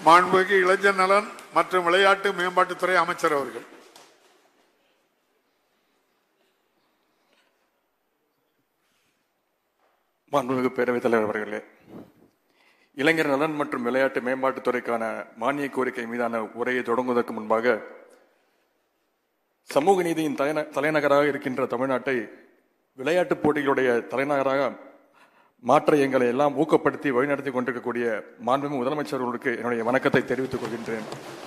மாண்புமிகு இளைஞர் நலன் மற்றும் விளையாட்டு மேம்பாட்டுத்துறை அமைச்சர் அவர்கள் மாண்புமிகு பேரவைத் தலைவர் அவர்களே இளைஞர் நலன் மற்றும் விளையாட்டு மேம்பாட்டுத் துறைக்கான மானிய கோரிக்கை மீதான உரையை தொடங்குவதற்கு முன்பாக சமூக நீதியின் தலைந- தலைநகராக இருக்கின்ற தமிழ்நாட்டை விளையாட்டுப் போட்டிகளுடைய தலைநகராக மாற்ற எங்களை எல்லாம் ஊக்கப்படுத்தி வழிநடத்தி கொண்டிருக்கக்கூடிய மாண்புமிகு முதலமைச்சர் அவர்களுக்கு என்னுடைய வணக்கத்தை தெரிவித்துக் கொள்கின்றேன்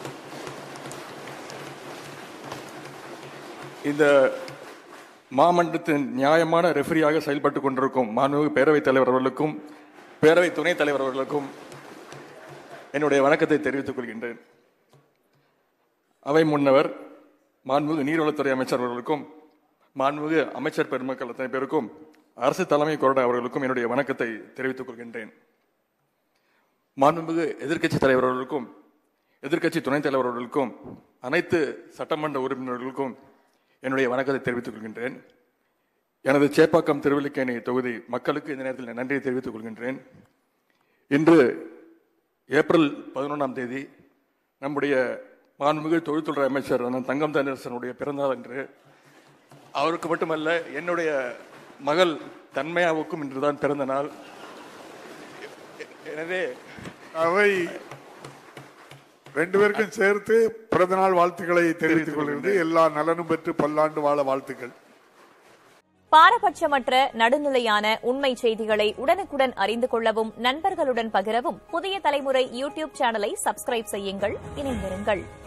இந்த மாமன்றத்தின் நியாயமான ரெஃபரியாக செயல்பட்டு கொண்டிருக்கும் மாண்புமிகு பேரவைத் தலைவர் அவர்களுக்கும் பேரவை துணைத் தலைவர் அவர்களுக்கும் என்னுடைய வணக்கத்தை தெரிவித்துக் கொள்கின்றேன் அவை முன்னவர் மாண்புமிகு நீர்வளத்துறை அமைச்சர் அவர்களுக்கும் மாண்புமிகு அமைச்சர் பெருமக்கள் அத்தனை பேருக்கும் அரசு தலைமை கொறடா அவர்களுக்கும் என்னுடைய வணக்கத்தை தெரிவித்துக் கொள்கின்றேன் மாண்புமிகு எதிர்க்கட்சி தலைவர் அவர்களுக்கும் எதிர்க்கட்சி துணைத் தலைவர் அவர்களுக்கும் அனைத்து சட்டமன்ற உறுப்பினர்களுக்கும் என்னுடைய வணக்கத்தை தெரிவித்துக் கொள்கின்றேன் எனது சேப்பாக்கம் திருவல்லிக்கேணி தொகுதி மக்களுக்கு இந்த நேரத்தில் நன்றியை தெரிவித்துக் கொள்கின்றேன் இன்று ஏப்ரல் பதினொன்றாம் தேதி நம்முடைய மாண்புமிகு தொழில்துறை அமைச்சர் அண்ணன் தங்கம் தனரசனுடைய பிறந்தநாள் என்று அவருக்கு மட்டுமல்ல என்னுடைய மகள் தன்மையாவுக்கும் இன்றுதான் பிறந்த நாள் எனவே அவை ரெண்டு பேருக்கும் சேர்த்து பிறந்தநாள் வாழ்த்துக்களை தெரிவித்துக் கொள்கிறது எல்லா நலனும் பெற்று பல்லாண்டு வாழ வாழ்த்துக்கள் பாரபட்சமற்ற நடுநிலையான உண்மை செய்திகளை உடனுக்குடன் அறிந்து கொள்ளவும் நண்பர்களுடன் பகிரவும் புதிய தலைமுறை யூடியூப் சேனலை சப்ஸ்கிரைப் செய்யுங்கள் இணைந்திருங்கள்